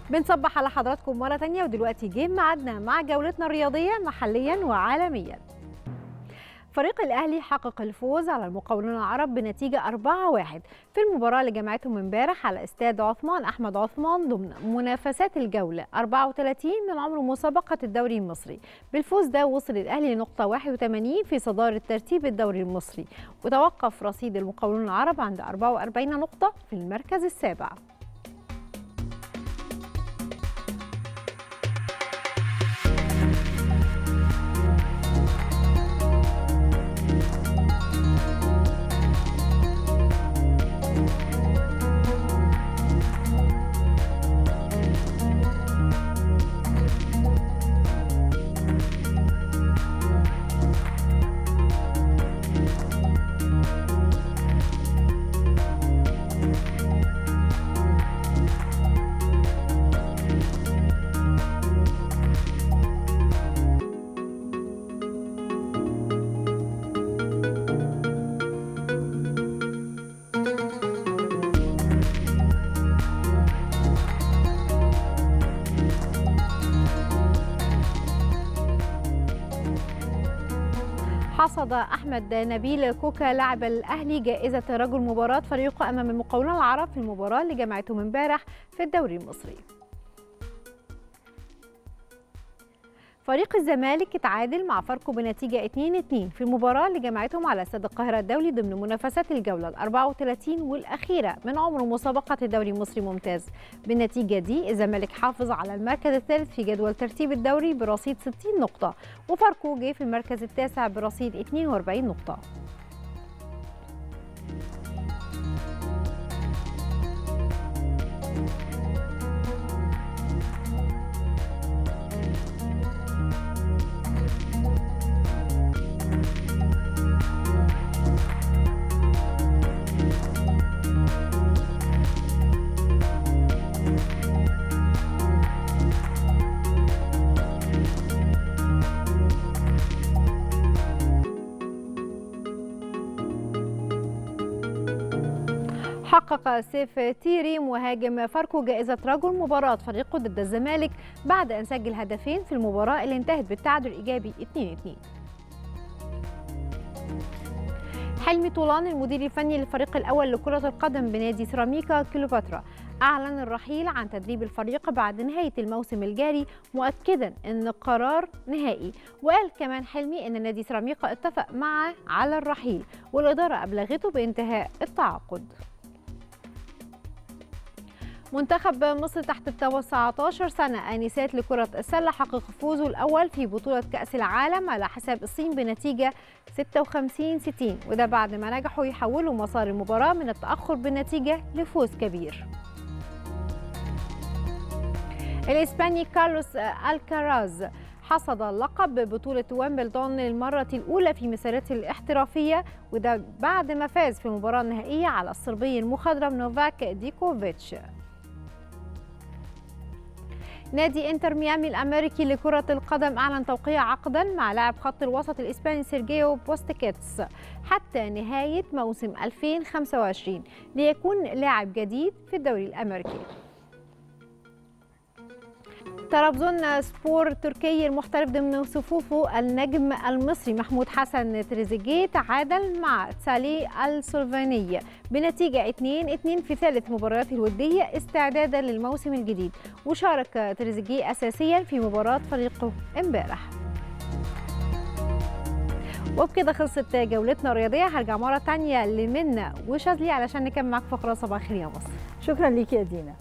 بنصبح على حضراتكم مرة تانية ودلوقتي جه ميعادنا مع جولتنا الرياضية محليا وعالميا فريق الأهلي حقق الفوز على المقاولون العرب بنتيجة 4-1 في المباراة اللي جمعتهم امبارح على استاد عثمان أحمد عثمان ضمن منافسات الجولة 34 من عمر مسابقة الدوري المصري بالفوز ده وصل الأهلي لنقطة 81 في صدارة ترتيب الدوري المصري وتوقف رصيد المقاولون العرب عند 44 نقطة في المركز السابع حصد احمد نبيل كوكا لاعب الاهلي جائزه رجل مباراه فريقه امام المقاولون العرب في المباراه اللي جمعتهم امبارح في الدوري المصري فريق الزمالك اتعادل مع فاركو بنتيجة 2-2 في المباراة اللي جمعتهم على استاد القاهرة الدولي ضمن منافسات الجولة ال 34 والأخيرة من عمر مسابقة الدوري المصري ممتاز. بالنتيجة دي الزمالك حافظ على المركز الثالث في جدول ترتيب الدوري برصيد 60 نقطة وفاركو جه في المركز التاسع برصيد 42 نقطة. حقق سيف تيري مهاجم فاركو جائزة رجل مباراة فريقه ضد الزمالك بعد أن سجل هدفين في المباراة اللي انتهت بالتعادل الإيجابي 2-2 حلمي طولان المدير الفني للفريق الأول لكرة القدم بنادي سيراميكا كليوباترا أعلن الرحيل عن تدريب الفريق بعد نهاية الموسم الجاري مؤكدا أن القرار نهائي وقال كمان حلمي أن نادي سيراميكا اتفق معه على الرحيل والإدارة أبلغته بانتهاء التعاقد منتخب مصر تحت ال 19 سنة آنسات لكرة السلة حقق فوزه الأول في بطولة كأس العالم على حساب الصين بنتيجة 56 60 وده بعد ما نجحوا يحولوا مسار المباراة من التأخر بالنتيجة لفوز كبير. الإسباني كارلوس الكاراز حصد اللقب ببطولة ويمبلدون للمرة الأولى في مسيرته الاحترافية وده بعد ما فاز في المباراة النهائية على الصربي المخضرم نوفاك ديكوفيتش. نادي انتر ميامي الامريكي لكره القدم اعلن توقيع عقدا مع لاعب خط الوسط الاسباني سيرجيو بوستيكيتس حتى نهايه موسم 2025 ليكون لاعب جديد في الدوري الامريكي طرابزون سبور تركي المحترف ضمن صفوفه النجم المصري محمود حسن تريزيجيه تعادل مع تسالي السلوفيني بنتيجة 2-2 في ثالث مبارياته الودية استعدادا للموسم الجديد وشارك تريزيجيه أساسيا في مباراة فريقه امبارح وبكده خلصت جولتنا الرياضية هرجع مرة تانية لمنى وشاذلي علشان نكمل معاك فقرة صباح الخير يا مصر شكرا ليكي يا دينا